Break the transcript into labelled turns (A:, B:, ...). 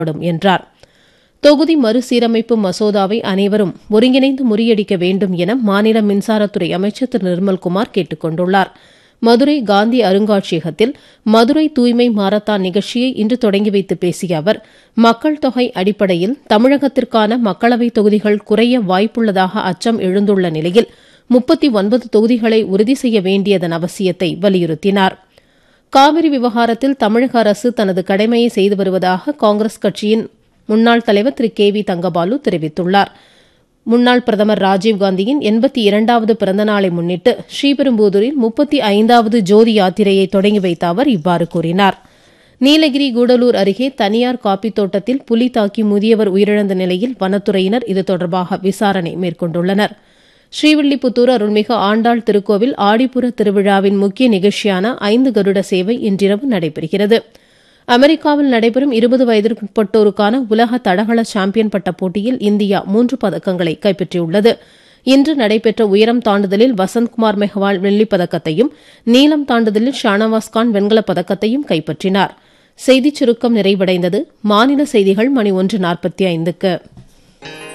A: படும் என்றார் தொகுதி மறுசீரமைப்பு மசோதாவை அனைவரும் ஒருங்கிணைந்து முறியடிக்க வேண்டும் என மாநில மின்சாரத்துறை அமைச்சர் திரு நிர்மல்குமார் கேட்டுக் கொண்டுள்ளார் மதுரை காந்தி அருங்காட்சியகத்தில் மதுரை தூய்மை மாரத்தான் நிகழ்ச்சியை இன்று தொடங்கி வைத்து பேசிய அவர் மக்கள் தொகை அடிப்படையில் தமிழகத்திற்கான மக்களவைத் தொகுதிகள் குறைய வாய்ப்புள்ளதாக அச்சம் எழுந்துள்ள நிலையில் முப்பத்தி ஒன்பது தொகுதிகளை உறுதி செய்ய வேண்டியதன் அவசியத்தை வலியுறுத்தினார் காவிரி விவகாரத்தில் தமிழக அரசு தனது கடமையை செய்து வருவதாக காங்கிரஸ் கட்சியின் முன்னாள் தலைவர் திரு கே வி தங்கபாலு தெரிவித்துள்ளார் முன்னாள் பிரதமர் ராஜீவ்காந்தியின் எண்பத்தி இரண்டாவது பிறந்தநாளை முன்னிட்டு ஸ்ரீபெரும்புதூரில் முப்பத்தி ஐந்தாவது ஜோதி யாத்திரையை தொடங்கி வைத்த அவர் இவ்வாறு கூறினார் நீலகிரி கூடலூர் அருகே தனியார் காப்பித் தோட்டத்தில் புலி தாக்கி முதியவர் உயிரிழந்த நிலையில் வனத்துறையினர் இது தொடர்பாக விசாரணை மேற்கொண்டுள்ளனர் ஸ்ரீவில்லிபுத்தூர் அருள்மிகு ஆண்டாள் திருக்கோவில் ஆடிப்புற திருவிழாவின் முக்கிய நிகழ்ச்சியான ஐந்து கருட சேவை இன்றிரவு நடைபெறுகிறது அமெரிக்காவில் நடைபெறும் இருபது வயதிற்குட்பட்டோருக்கான உலக தடகள சாம்பியன் பட்ட போட்டியில் இந்தியா மூன்று பதக்கங்களை கைப்பற்றியுள்ளது இன்று நடைபெற்ற உயரம் தாண்டுதலில் வசந்த்குமார் மெஹ்வால் வெள்ளிப் பதக்கத்தையும் நீளம் தாண்டுதலில் ஷானவாஸ் கான் வெண்கலப் பதக்கத்தையும் கைப்பற்றினார் செய்திச் சுருக்கம் நிறைவடைந்தது மாநில செய்திகள் மணி ஒன்று நாற்பத்தி ஐந்துக்கு